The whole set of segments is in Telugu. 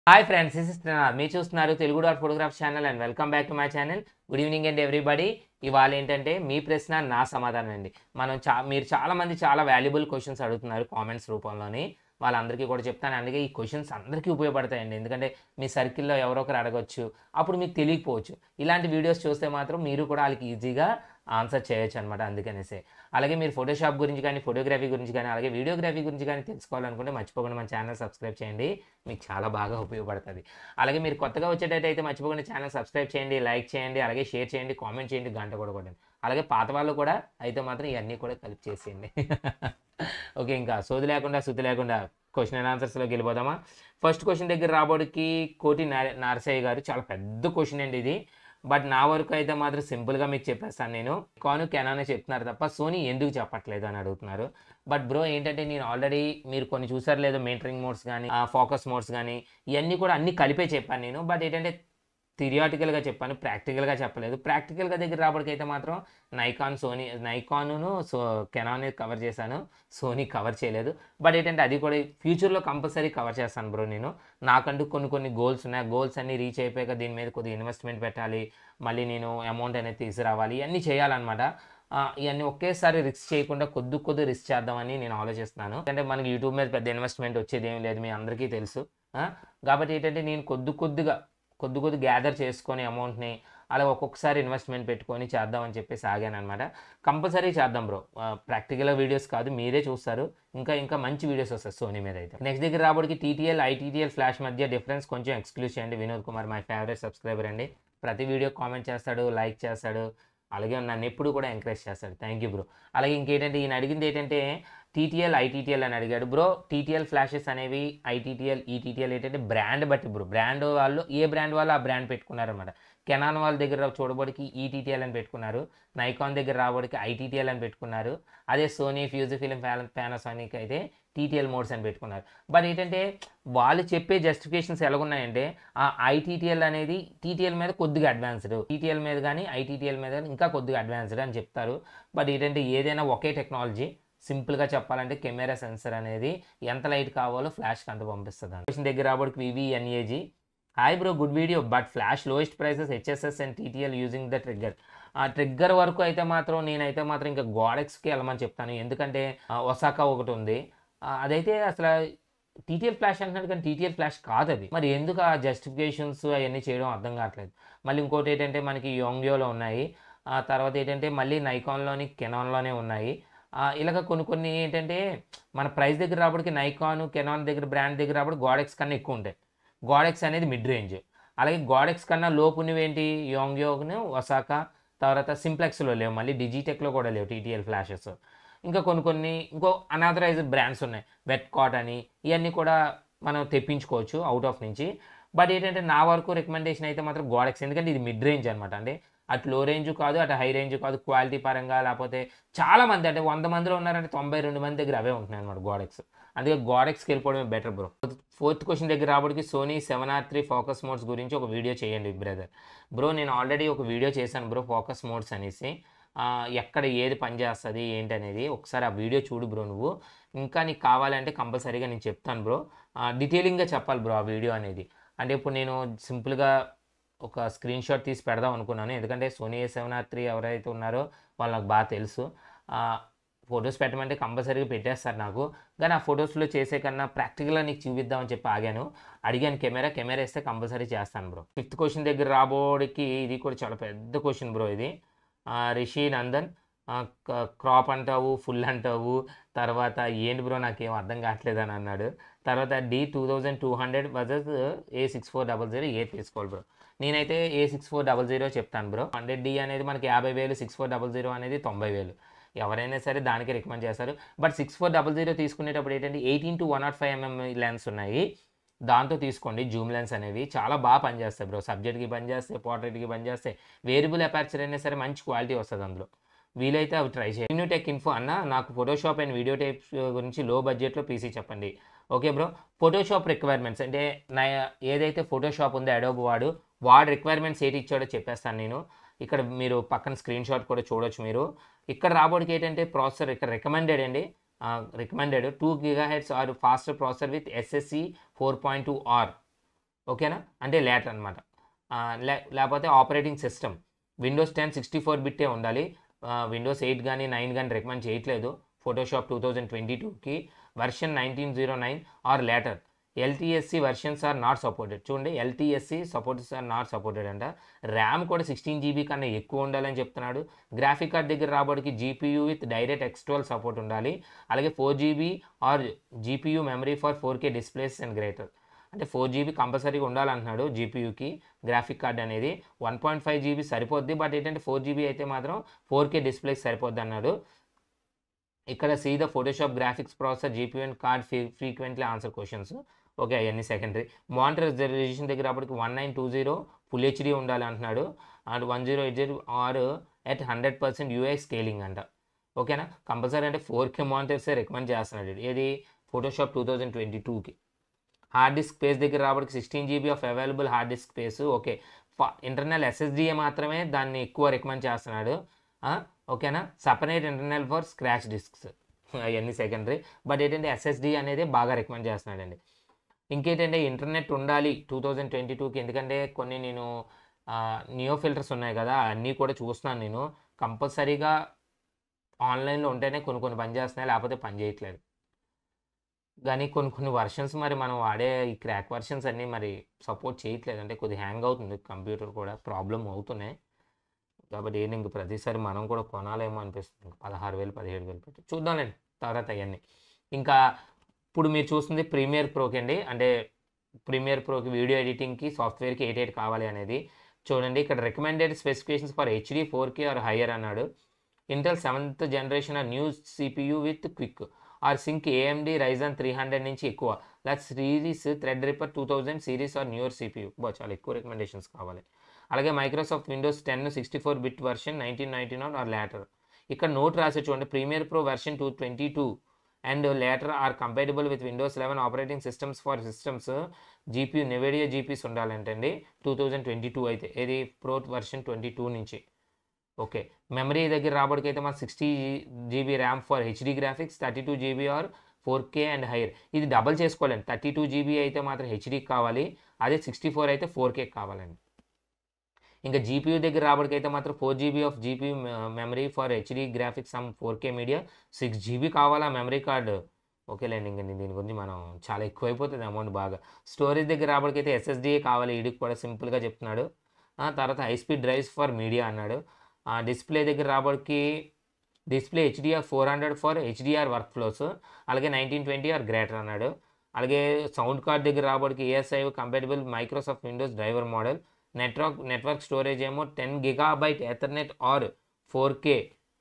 hi friends this is Trinath మీరు చూస్తున్నారు Telugu dot photograph channel and welcome back to my channel good evening and everybody ఇవాళ ఏంటంటే మీ ప్రశ్న నా సమాధానం అండి మనం చా మీరు చాలా మంది చాలా వాల్యుబుల్ క్వశ్చన్స్ అడుగుతున్నారు కామెంట్స్ రూపంలోని వాళ్ళందరికీ కూడా చెప్తాను అందుకే ఈ క్వశ్చన్స్ అందరికీ ఉపయోగపడతాయండి ఎందుకంటే మీ సర్కిల్లో ఎవరో ఒకరు అడగొచ్చు అప్పుడు మీకు తెలియకపోవచ్చు ఇలాంటి వీడియోస్ చూస్తే మాత్రం మీరు కూడా వాళ్ళకి ఈజీగా ఆన్సర్ చేయొచ్చు అనమాట అందుకనేసే అలాగే మీరు ఫోటోషాప్ గురించి కానీ ఫోటోగ్రఫీ గురించి కానీ అలాగే వీడియోగ్రఫీ గురించి కానీ తెలుసుకోవాలనుకుంటే మర్చిపోకుండా మన ఛానల్ సబ్స్క్రైబ్ చేయండి మీకు చాలా బాగా ఉపయోగపడుతుంది అలాగే మీరు కొత్తగా వచ్చేటట్టయితే మర్చిపోకుండా ఛానల్ సబ్స్క్రైబ్ చేయండి లైక్ చేయండి అలాగే షేర్ చేయండి కామెంట్ చేయండి గంట కూడా కొట్టండి అలాగే పాత వాళ్ళు కూడా అయితే మాత్రం ఇవన్నీ కూడా కలిపి చేసేయండి ఓకే ఇంకా సోది లేకుండా శుద్ధి లేకుండా క్వశ్చన్ అండ్ ఆన్సర్స్లోకి వెళ్ళిపోదామా ఫస్ట్ క్వశ్చన్ దగ్గర రాబోడికి కోటి నార- నారసయ్య గారు చాలా పెద్ద క్వశ్చన్ అండి ఇది బట్ నా వరకు అయితే మాత్రం సింపుల్గా మీకు చెప్పేస్తాను నేను కాను కెనానే చెప్తున్నారు తప్ప సోనీ ఎందుకు చెప్పట్లేదు అని అడుగుతున్నారు బట్ బ్రో ఏంటంటే నేను ఆల్రెడీ మీరు కొన్ని చూసారు లేదో మెయింటరింగ్ మోడ్స్ కానీ ఫోకస్ మోడ్స్ కానీ ఇవన్నీ కూడా అన్ని కలిపే చెప్పాను నేను బట్ ఏంటంటే థిరియాటికల్గా చెప్పాను ప్రాక్టికల్గా చెప్పలేదు ప్రాక్టికల్గా దగ్గర రాబడికైతే మాత్రం నైకాన్ సోనీ నైకాన్ను సో కెనాన్ కవర్ చేశాను సోనీ కవర్ చేయలేదు బట్ ఏంటంటే అది కూడా ఫ్యూచర్లో కంపల్సరీ కవర్ చేస్తాను బ్రో నేను నాకంటూ కొన్ని కొన్ని గోల్స్ ఉన్నాయి గోల్స్ అన్ని రీచ్ అయిపోయాక దీని మీద కొద్దిగా ఇన్వెస్ట్మెంట్ పెట్టాలి మళ్ళీ నేను అమౌంట్ అనేది తీసుకురావాలి ఇవన్నీ చేయాలన్నమాట ఆ, ఇవన్నీ ఒకేసారి రిస్క్ చేయకుండా కొద్ది కొద్ది రిస్క్ చేద్దామని నేను ఆలోచిస్తున్నాను అంటే మనకి యూట్యూబ్ మీద పెద్ద ఇన్వెస్ట్మెంట్ వచ్చేది ఏం లేదు మీ అందరికీ తెలుసు ఆ, కాబట్టి ఏంటంటే నేను కొద్ది కొద్దిగా కొద్ది కొద్ది గ్యాదర్ చేసుకొని అమౌంట్ని అలా ఒక్కొక్కసారి ఇన్వెస్ట్మెంట్ పెట్టుకొని చేద్దామని చెప్పేసి ఆగాను అనమాట కంపల్సరీ చేద్దాం బ్రో ప్రాక్టికల్ వీడియోస్ కాదు మీరే చూస్తారు ఇంకా ఇంకా మంచి వీడియోస్ వస్తాయి సోనీ మీద అయితే నెక్స్ట్ దగ్గర రాబడికి టీటీఎల్ ఐటీటీఎల్ ఫ్లాష్ మధ్య డిఫరెన్స్ కొంచెం ఎక్స్క్లూజ్ చేయండి Vinod Kumar my favourite subscriber అండి ప్రతి వీడియో కామెంట్ చేస్తాడు లైక్ చేస్తాడు అలాగే నన్ను ఎప్పుడు కూడా ఎంకరేజ్ చేస్తాడు థ్యాంక్ యూ బ్రో అలాగే ఇంకేంటంటే ఈయన అడిగింది ఏంటంటే టీటీఎల్ ఐటీటీఎల్ అని అడిగాడు బ్రో టీటీఎల్ ఫ్లాషెస్ అనేవి ఐటీటీఎల్ ఈటీటీఎల్ ఏంటంటే బ్రాండ్ బట్టి బ్రో బ్రాండ్ వాళ్ళు ఏ బ్రాండ్ వాళ్ళు ఆ బ్రాండ్ పెట్టుకున్నారన్నమాట కెనాన్ వాళ్ళ దగ్గర చూడబడికి ఈటీటీఎల్ అని పెట్టుకున్నారు నైకాన్ దగ్గర రాబడికి ఐటీటీఎల్ అని పెట్టుకున్నారు అదే సోనీ ఫ్యూజీ ఫిలిం పానాసోనిక్ అయితే టీటీఎల్ మోడ్స్ అని పెట్టుకున్నారు బట్ ఏంటంటే వాళ్ళు చెప్పే జస్టిఫికేషన్స్ ఎలాగున్నాయంటే ఆ ఐటీటీఎల్ అనేది టీటీఎల్ మీద కొద్దిగా అడ్వాన్స్డ్ టీటీఎల్ మీద కానీ ఐటీటీఎల్ మీద కానీ ఇంకా కొద్దిగా అడ్వాన్స్డ్ అని చెప్తారు బట్ ఏంటంటే ఏదైనా ఒకే టెక్నాలజీ సింపుల్గా చెప్పాలంటే కెమెరా సెన్సర్ అనేది ఎంత లైట్ కావాలో ఫ్లాష్కి అంత పంపిస్తుంది క్వశ్చన్ దగ్గర రాబడికి VVNAG hi bro good video but flash lowest prices HSS and TTL using the trigger ఆ ట్రిగ్గర్ వరకు అయితే మాత్రం నేనైతే మాత్రం ఇంకా గోడెక్స్కి వెళ్ళమని చెప్తాను ఎందుకంటే ఆ, ఒసాకా ఒకటి ఉంది ఆ, అదైతే అసలు టీటీఎల్ ఫ్లాష్ అంటున్నాడు కానీ టీటీఎల్ ఫ్లాష్ కాదు అది మరి ఎందుకు ఆ జస్టిఫికేషన్స్ అవన్నీ చేయడం అర్థం కావట్లేదు మళ్ళీ ఇంకోటి ఏంటంటే మనకి యోంగ్యోలో ఉన్నాయి ఆ తర్వాత ఏంటంటే మళ్ళీ నైకాన్లోని కెనాన్లోనే ఉన్నాయి ఆ, ఇలాగ కొన్ని కొన్ని ఏంటంటే మన ప్రైస్ దగ్గర రాబడికి నైకాన్ కెనాన్ దగ్గర బ్రాండ్ దగ్గర రాబడి గోడెక్స్ కన్నా ఎక్కువ ఉంటాయి గోడెక్స్ అనేది మిడ్ రేంజ్ అలాగే గోడెక్స్ కన్నా లోపునివి ఏంటి యోంగ్యోగ్ను ఒసాకా తర్వాత సింప్లెక్స్లో లేవు మళ్ళీ డిజిటెక్లో కూడా లేవు టీటీఎల్ ఫ్లాషెస్ ఇంకా కొన్ని కొన్ని ఇంకో అనాథరైజ్డ్ బ్రాండ్స్ ఉన్నాయి వెట్ కాట్ అని ఇవన్నీ కూడా మనం తెప్పించుకోవచ్చు అవుట్ ఆఫ్ నుంచి బట్ ఏంటంటే నా వరకు రికమెండేషన్ అయితే మాత్రం గోడెక్స్ ఎందుకంటే ఇది మిడ్ రేంజ్ అనమాట అంటే అటు లో రేంజ్ కాదు అటు హై రేంజ్ కాదు క్వాలిటీ పరంగా లేకపోతే చాలా మంది అంటే వంద మందిలో ఉన్నారంటే తొంభై రెండు మంది దగ్గర అవే ఉంటున్నాయి అనమాట గోడెక్స్ అందుకే గోడెక్స్కి వెళ్ళిపోవడమే బెటర్ బ్రో ఫోర్త్ క్వశ్చన్ దగ్గర రాబడికి Sony seven R three focus modes గురించి ఒక వీడియో చేయండి బ్రదర్ బ్రో నేను ఆల్రెడీ ఒక వీడియో చేశాను బ్రో ఫోకస్ మోడ్స్ అనేసి ఆ, ఎక్కడ ఏది పనిచేస్తుంది ఏంటి అనేది ఒకసారి ఆ వీడియో చూడు బ్రో నువ్వు ఇంకా నీకు కావాలంటే కంపల్సరీగా నేను చెప్తాను బ్రో డీటెయిలింగ్గా చెప్పాలి బ్రో ఆ వీడియో అనేది అంటే ఇప్పుడు నేను సింపుల్గా ఒక స్క్రీన్ షాట్ తీసి పెడదాం అనుకున్నాను ఎందుకంటే Sony A seven R three ఎవరైతే ఉన్నారో వాళ్ళు నాకు బాగా తెలుసు ఫొటోస్ పెట్టమంటే కంపల్సరీగా పెట్టేస్తారు నాకు కానీ ఆ ఫొటోస్లో చేసే కన్నా ప్రాక్టికల్గా నీకు చూపిద్దామని చెప్పి ఆగాను అడిగాను కెమెరా కెమెరా ఇస్తే కంపల్సరీ చేస్తాను బ్రో ఫిఫ్త్ క్వశ్చన్ దగ్గర రాబోడికి ఇది కూడా చాలా పెద్ద క్వశ్చన్ బ్రో ఇది ఆ, రిషి నందన్ ఆ, క- క్రాప్ అంటావు ఫుల్ అంటావు తర్వాత ఏంటి బ్రో నాకేం అర్థం కావట్లేదు అని అన్నాడు తర్వాత D two thousand two hundred versus A six four double zero ఏ తీసుకోవాలి బ్రో నేనైతే A six four double zero చెప్తాను బ్రో హండ్రెడ్ డి అనేది మనకి యాభై వేలు సిక్స్ ఫోర్ డబల్ జీరో అనేది తొంభై వేలు ఎవరైనా సరే దానికి రికమెండ్ చేస్తారు but six four double zero తీసుకునేటప్పుడు ఏంటంటే eighteen to one not five mm lens ఉన్నాయి దాంతో తీసుకోండి జూమ్ లెన్స్ అనేవి చాలా బాగా పనిచేస్తాయి బ్రో సబ్జెక్ట్కి పనిచేస్తాయి పోర్ట్రేట్కి పనిచేస్తాయి వేరియబుల్ అపార్చర్ అయినా సరే మంచి క్వాలిటీ వస్తుంది అందులో వీలైతే అవి ట్రై చేయండి న్యూ టెక్ ఇన్ఫో అన్న నాకు ఫోటోషాప్ అండ్ వీడియో టేప్ గురించి లో బడ్జెట్లో పీసీ చెప్పండి ఓకే బ్రో ఫోటోషాప్ రిక్వైర్మెంట్స్ అంటే నా ఏదైతే ఫోటోషాప్ ఉందో అడోబ్ వాడు వాడు రిక్వైర్మెంట్స్ ఏటి ఇచ్చాడో చెప్పేస్తాను నేను ఇక్కడ మీరు పక్కన స్క్రీన్ షాట్ కూడా చూడొచ్చు మీరు ఇక్కడ రాబోడికి ఏంటంటే ప్రాసెసర్ ఇక్కడ రికమెండెడ్ అండి recommended two gigahertz or faster processor with SSC four point two or ఓకేనా అంటే లేటర్ అనమాట లేకపోతే operating system Windows ten sixty four బిట్టే ఉండాలి విండోస్ ఎయిట్ కానీ నైన్ కానీ రికమెండ్ చేయట్లేదు ఫోటోషాప్ టూ థౌజండ్ ట్వంటీ టూకి version nineteen zero nine or later LTSC versions are not supported చూడండి LTSC supports are not supported అంట ర్యామ్ కూడా సిక్స్టీన్ జీబీ కన్నా ఎక్కువ ఉండాలని చెప్తున్నాడు గ్రాఫిక్ కార్డ్ దగ్గర రాబడికి GPU with direct X twelve support ఉండాలి అలాగే four GB or GPU memory for four K displays and greater అంటే ఫోర్ జీబీ కంపల్సరీగా ఉండాలంటున్నాడు జీపీయూకి గ్రాఫిక్ కార్డ్ అనేది వన్ పాయింట్ ఫైవ్ జీబీ సరిపోద్ది బట్ ఏంటంటే ఫోర్ జీబీ అయితే మాత్రం ఫోర్ కే డిస్ప్లేకి సరిపోద్ది అన్నాడు ఇక్కడ see the Photoshop graphics processor GP and card free frequently answer questions okay అవన్నీ సెకండరీ మానిటర్ రిజర్వేషన్ దగ్గర అప్పటికి one nine two zero full HD ఉండాలి అంటున్నాడు and one zero eight zero or at hundred percent UI scaling అంట ఓకేనా కంపల్సరీ అంటే ఫోర్ కే మానిటర్సే రికమెండ్ చేస్తున్నాడు ఏది ఫోటోషాప్ టూ థౌజండ్ ట్వంటీ టూకి హార్డ్ డిస్క్ స్పేస్ దగ్గర రావడానికి sixteen GB of available hard disk space okay internal ఎస్ఎస్డిఏ మాత్రమే దాన్ని ఎక్కువ రికమెండ్ చేస్తున్నాడు ఓకేనా separate internal for scratch disks అవన్నీ సెకండరీ బట్ ఏంటంటే ఎస్ఎస్డి అనేది బాగా రికమెండ్ చేస్తున్నాడండి ఇంకేంటంటే ఇంటర్నెట్ ఉండాలి టూ థౌజండ్ ట్వంటీ టూకి ఎందుకంటే కొన్ని నేను నియో ఫిల్టర్స్ ఉన్నాయి కదా అన్నీ కూడా చూస్తున్నాను నేను కంపల్సరీగా ఆన్లైన్లో ఉంటేనే కొన్ని కొన్ని పని చేస్తున్నాయి లేకపోతే పని చేయట్లేదు కానీ కొన్ని కొన్ని వర్షన్స్ మరి మనం వాడే ఈ క్రాక్ వర్షన్స్ అన్నీ మరి సపోర్ట్ చేయట్లేదు అంటే కొద్దిగా హ్యాంగ్ అవుతుంది కంప్యూటర్ కూడా ప్రాబ్లం అవుతున్నాయి కాబట్టి ఏంటి ఇంక ప్రతిసారి మనం కూడా కొనాలేమో అనిపిస్తుంది పదహారు వేలు పదిహేడు వేలు పెట్టి చూద్దాంలేండి తర్వాత అవన్నీ ఇంకా ఇప్పుడు మీరు చూస్తుంది ప్రీమియర్ ప్రోకి అండి అంటే ప్రీమియర్ ప్రోకి వీడియో ఎడిటింగ్కి సాఫ్ట్వేర్కి ఎయిట్ ఎయిట్ కావాలి అనేది చూడండి ఇక్కడ recommended specifications for HD four K or higher అన్నాడు Intel seventh generation or new CPU with quick or sync AMD Ryzen three hundred నుంచి ఎక్కువ లేదా series Threadripper two thousand series or newer CPU బా చాలా ఎక్కువ రికమెండేషన్స్ కావాలి అలాగే Microsoft Windows ten sixty four bit version nineteen ninety nine or later ఇక్కడ నోట్ రాసి చూడండి Premiere Pro version two twenty two and later are compatible with Windows eleven operating systems for systems GP Nvidia GPs ఉండాలంటండి టూ థౌజండ్ ట్వంటీ టూ అయితే ఇది ప్రో వర్షన్ ట్వంటీ టూ నుంచి ఓకే మెమరీ దగ్గర రాబడికైతే మన sixty GB RAM for HD graphics thirty two GB or four K and higher ఇది డబల్ చేసుకోవాలండి థర్టీ టూ జీబీ అయితే మాత్రం హెచ్డీకి కావాలి అదే సిక్స్టీ ఫోర్ అయితే ఫోర్ కేకి కావాలండి ఇంకా జీపీయూ దగ్గర రాబడికైతే మాత్రం four GB of GPU memory for HD graphics some four K media six GB కావాలా మెమరీ కార్డు ఓకేలేండి ఇంక దీని గురించి మనం చాలా ఎక్కువైపోతుంది అమౌంట్ బాగా స్టోరేజ్ దగ్గర రాబడికైతే ఎస్ఎస్డీ కావాలి ఇడికి కూడా సింపుల్గా చెప్తున్నాడు తర్వాత high speed drives for media అన్నాడు డిస్ప్లే దగ్గర రాబడికి display HDR four hundred for HDR workflows అలాగే నైన్టీన్ ట్వంటీ ఆర్ గ్రేటర్ అన్నాడు అలాగే సౌండ్ కార్డ్ దగ్గర రాబడికి ASI compatible Microsoft Windows driver model network network storage ఏమో ten gigabyte ethernet or four K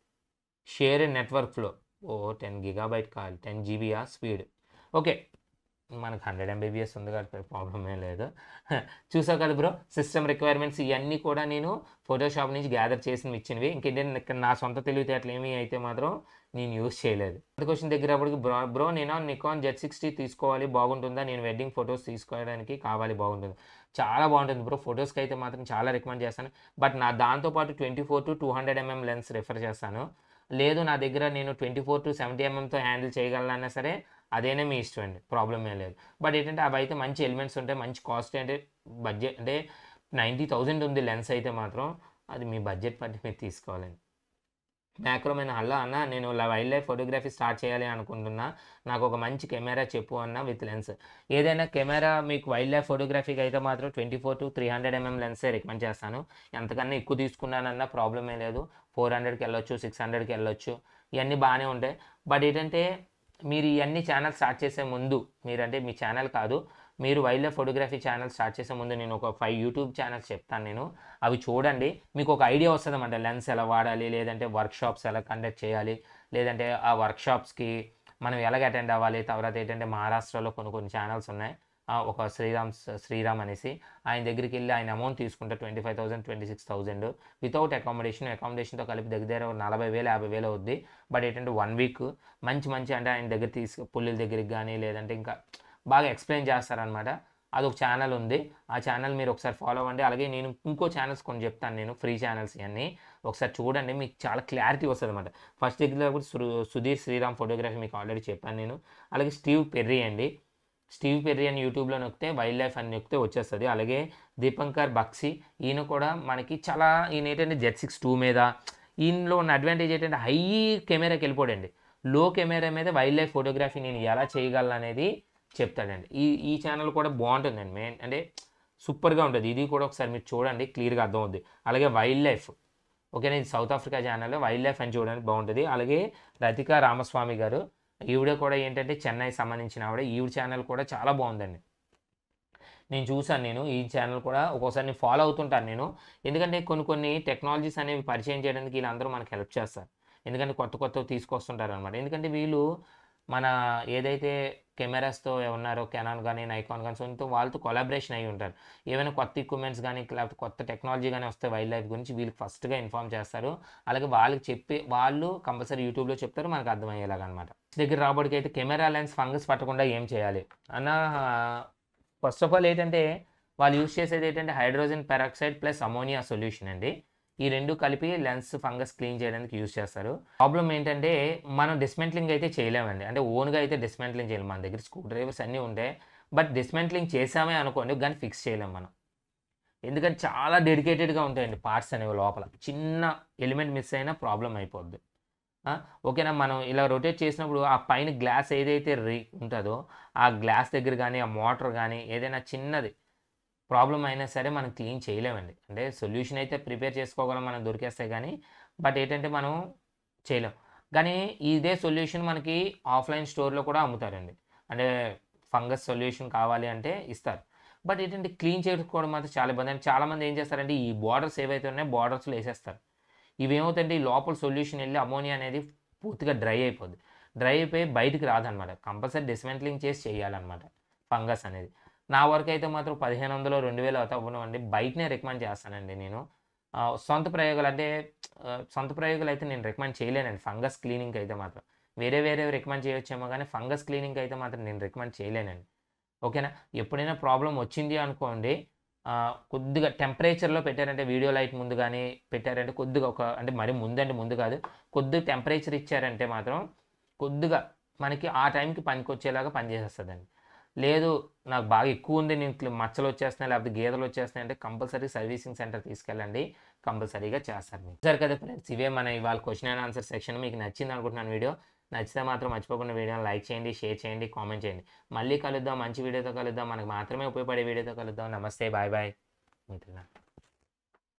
share network flow ఓ టెన్ గిగాబైట్ కావాలి టెన్ జీబీయా స్పీడ్ ఓకే మనకు హండ్రెడ్ ఎంబీబీఎస్ ఉంది కాబట్టి ప్రాబ్లం ఏం లేదు చూసావు కదా బ్రో సిస్టమ్ రిక్వైర్మెంట్స్ ఇవన్నీ కూడా నేను ఫోటోషాప్ నుంచి గ్యాదర్ చేసి ఇచ్చినవి ఇంకేంటంటే ఇక్కడ నా సొంత తెలివితేటలు ఏమి అయితే మాత్రం నేను యూజ్ చేయలేదు క్వశ్చన్ దగ్గర అప్పటికి బ్రో బ్రో నేను నికాన్ జెడ్ సిక్స్టీ తీసుకోవాలి బాగుంటుందా నేను వెడ్డింగ్ ఫొటోస్ తీసుకోవడానికి కావాలి బాగుంటుంది చాలా బాగుంటుంది బ్రో ఫొటోస్కి అయితే మాత్రం చాలా రికమెండ్ చేస్తాను బట్ నా దాంతోపాటు twenty four to two hundred mm lens refer చేస్తాను లేదు నా దగ్గర నేను ట్వంటీ ఫోర్ టు సెవెంటీ ఎంఎంతో హ్యాండిల్ చేయగలనన్నా సరే అదేనే మీ ఇష్టం అండి ప్రాబ్లం ఏం లేదు బట్ ఏంటంటే అవి అయితే మంచి ఎలిమెంట్స్ ఉంటాయి మంచి కాస్ట్ అంటే బడ్జెట్ అంటే నైంటీ థౌజండ్ ఉంది లెన్స్ అయితే మాత్రం అది మీ బడ్జెట్ బట్టి మీరు తీసుకోవాలండి మ్యాక్రోమైన హలో అన్న నేను వైల్డ్ లైఫ్ ఫోటోగ్రఫీ స్టార్ట్ చేయాలి అనుకుంటున్నా నాకు ఒక మంచి కెమెరా చెప్పు అన్న విత్ లెన్స్ ఏదైనా కెమెరా మీకు వైల్డ్ లైఫ్ ఫోటోగ్రఫీకి అయితే మాత్రం twenty four to three hundred mm లెన్సే రికమెండ్ చేస్తాను ఎంతకన్నా ఎక్కువ తీసుకున్నానన్నా ప్రాబ్లమే లేదు ఫోర్ హండ్రెడ్కి వెళ్ళొచ్చు సిక్స్ హండ్రెడ్కి వెళ్ళొచ్చు ఇవన్నీ బాగానే ఉంటాయి బట్ ఏంటంటే మీరు ఇవన్నీ ఛానల్ స్టార్ట్ చేసే ముందు మీరంటే మీ ఛానల్ కాదు మీరు wildlife photography channel start చేసే ముందు నేను ఒక ఫైవ్ యూట్యూబ్ ఛానల్స్ చెప్తాను నేను అవి చూడండి మీకు ఒక ఐడియా వస్తుంది అన్నమాట లెన్స్ ఎలా వాడాలి లేదంటే వర్క్షాప్స్ ఎలా కండక్ట్ చేయాలి లేదంటే ఆ వర్క్షాప్స్కి మనం ఎలాగ అటెండ్ అవ్వాలి తర్వాత ఏంటంటే మహారాష్ట్రలో కొన్ని కొన్ని ఛానల్స్ ఉన్నాయి ఒక శ్రీరామ్ శ్రీరామ్ అనేసి ఆయన దగ్గరికి వెళ్ళి ఆయన అమౌంట్ తీసుకుంటే twenty five thousand twenty six thousand without accommodation అకామిడేషన్తో కలిపి దగ్గర దగ్గర నలభై వేలు యాభై వేలు అవుద్ది బట్ ఏంటంటే వన్ వీక్ మంచి మంచి అంటే ఆయన దగ్గర తీసుకు పుల్లిల దగ్గరికి కానీ లేదంటే ఇంకా బాగా ఎక్స్ప్లెయిన్ చేస్తారనమాట అదొక ఛానల్ ఉంది ఆ ఛానల్ మీరు ఒకసారి ఫాలో అవ్వండి అలాగే నేను ఇంకో ఛానల్స్ కొన్ని చెప్తాను నేను ఫ్రీ ఛానల్స్ ఇవన్నీ ఒకసారి చూడండి మీకు చాలా క్లారిటీ వస్తుంది అనమాట ఫస్ట్ దగ్గర సుధీర్ శ్రీరామ్ ఫోటోగ్రఫీ మీకు ఆల్రెడీ చెప్పాను నేను అలాగే స్టీవ్ పెర్రీ అండి స్టీవ్ పెర్రీ అని యూట్యూబ్లో నొక్కితే వైల్డ్ లైఫ్ అని నొక్కితే వచ్చేస్తుంది అలాగే దీపంకర్ బక్సీ ఈయన కూడా మనకి చాలా ఈయన ఏంటంటే జెడ్ సిక్స్ టూ మీద ఈయనలో ఉన్న అడ్వాంటేజ్ ఏంటంటే హై కెమెరాకి వెళ్ళిపోడండి లో కెమెరా మీద వైల్డ్ లైఫ్ ఫోటోగ్రఫీ నేను ఎలా చేయగలను అనేది చెప్తాడండి ఈ ఈ ఛానల్ కూడా బాగుంటుందండి మెయిన్ అంటే సూపర్గా ఉంటుంది ఇది కూడా ఒకసారి మీరు చూడండి క్లియర్గా అర్థమవుద్ది అలాగే వైల్డ్ లైఫ్ ఓకేనా ఇది South Africa channel wildlife అని చూడడానికి బాగుంటుంది అలాగే రతికా రామస్వామి గారు ఈవిడ కూడా ఏంటంటే చెన్నై సంబంధించిన ఆవిడ ఈవిడ ఛానల్ కూడా చాలా బాగుందండి నేను చూసాను నేను ఈ ఛానల్ కూడా ఒక్కోసారి నేను ఫాలో అవుతుంటాను నేను ఎందుకంటే కొన్ని కొన్ని టెక్నాలజీస్ అనేవి పరిచయం చేయడానికి వీళ్ళందరూ మనకు హెల్ప్ చేస్తారు ఎందుకంటే కొత్త కొత్తవి తీసుకొస్తుంటారు అనమాట ఎందుకంటే వీళ్ళు మన ఏదైతే కెమెరాస్తో ఉన్నారో కెనాన్ కానీ నైకాన్ కానీ సొంత వాళ్ళతో కొలాబరేషన్ అయి ఉంటారు ఏమైనా కొత్త ఎక్విప్మెంట్స్ కానీ లేకపోతే కొత్త టెక్నాలజీ కానీ వస్తే వైల్డ్ లైఫ్ గురించి వీళ్ళకి ఫస్ట్గా ఇన్ఫామ్ చేస్తారు అలాగే వాళ్ళకి చెప్పి వాళ్ళు కంపల్సరీ యూట్యూబ్లో చెప్తారు మనకు అర్థమయ్యేలాగా అనమాట దగ్గర రాబడికి అయితే కెమెరా లెన్స్ ఫంగస్ పట్టకుండా ఏం చేయాలి అన్న ఫస్ట్ ఆఫ్ ఆల్ ఏంటంటే వాళ్ళు యూజ్ చేసేది ఏంటంటే hydrogen peroxide plus ammonia solution అండి ఈ రెండు కలిపి లెన్స్ ఫంగస్ క్లీన్ చేయడానికి యూజ్ చేస్తారు ప్రాబ్లం ఏంటంటే మనం డిస్మెంట్లింగ్ అయితే చేయలేమండి అంటే ఓన్గా అయితే డిస్మెంట్లింగ్ చేయలేము మన దగ్గర స్క్రూ డ్రైవర్స్ అన్నీ ఉంటాయి బట్ డిస్మెంట్లింగ్ చేసామే అనుకోండి కానీ ఫిక్స్ చేయలేము మనం ఎందుకంటే చాలా డెడికేటెడ్గా ఉంటాయండి పార్ట్స్ అనేవి లోపల చిన్న ఎలిమెంట్ మిస్ అయినా ప్రాబ్లం అయిపోద్ది ఆ, ఓకేనా మనం ఇలా రొటేట్ చేసినప్పుడు ఆ పైన గ్లాస్ ఏదైతే రీ ఉంటుందో ఆ గ్లాస్ దగ్గర కానీ ఆ మోటార్ కానీ ఏదైనా చిన్నది ప్రాబ్లం అయినా సరే మనం క్లీన్ చేయలేమండి అంటే సొల్యూషన్ అయితే ప్రిపేర్ చేసుకోగలం మనం దొరికేస్తాయి కానీ బట్ ఏంటంటే మనం చేయలేం కానీ ఇదే సొల్యూషన్ మనకి ఆఫ్లైన్ స్టోర్లో కూడా అమ్ముతారండి అంటే ఫంగస్ సొల్యూషన్ కావాలి అంటే ఇస్తారు బట్ ఏంటంటే క్లీన్ చేసుకోవడం మాత్రం చాలా ఇబ్బంది అంటే చాలామంది ఏం చేస్తారంటే ఈ బార్డర్స్ ఏవైతే ఉన్నాయో బార్డర్స్లో వేసేస్తారు ఇవి ఏమవుతుందంటే ఈ లోపల సొల్యూషన్ వెళ్ళి అమోనియా అనేది పూర్తిగా డ్రై అయిపోద్ది డ్రై అయిపోయి బయటికి రాదనమాట కంపల్సరీ డిస్మెంట్లింగ్ చేసి చేయాలన్నమాట ఫంగస్ అనేది నా వరకు అయితే మాత్రం పదిహేను వందలు రెండు వేలు అవుతా అవ్వనివ్వండి బయటనే రికమెండ్ చేస్తానండి నేను ఆ, సొంత ప్రయోగాలు అంటే ఆ, సొంత ప్రయోగాలు అయితే నేను రికమెండ్ చేయలేనండి ఫంగస్ క్లీనింగ్ అయితే మాత్రం వేరే వేరే రికమెండ్ చేయొచ్చేమో కానీ ఫంగస్ క్లీనింగ్ అయితే మాత్రం నేను రికమెండ్ చేయలేనండి ఓకేనా ఎప్పుడైనా ప్రాబ్లం వచ్చింది అనుకోండి ఆ, కొద్దిగా టెంపరేచర్లో పెట్టారంటే వీడియో లైట్ ముందు కానీ పెట్టారంటే కొద్దిగా ఒక అంటే మరి ముందంటే ముందు కాదు కొద్దిగా టెంపరేచర్ ఇచ్చారంటే మాత్రం కొద్దిగా మనకి ఆ టైంకి పనికి వచ్చేలాగా పనిచేసేస్తుందండి లేదు నాకు బాగా ఎక్కువ ఉంది నేను ఇట్లా మచ్చలు వచ్చేస్తున్నాయి లేకపోతే గీతలు వచ్చేస్తున్నాయి అంటే కంపల్సరీ సర్వీసింగ్ సెంటర్ తీసుకెళ్ళండి కంపల్సరీగా చేస్తారు మీకు సరే కదా ఫ్రెండ్స్ ఇవే మన ఇవాళ క్వశ్చన్ అండ్ ఆన్సర్ సెక్షన్ మీకు నచ్చింది అనుకుంటున్నాను వీడియో నచ్చితే మాత్రం మర్చిపోకుండా వీడియోని లైక్ చేయండి షేర్ చేయండి కామెంట్ చేయండి మళ్ళీ కలుద్దాం మంచి వీడియోతో కలుద్దాం మనకు మాత్రమే ఉపయోగపడే వీడియోతో కలుద్దాం నమస్తే బాయ్ బాయ్ ఉంటున్నాను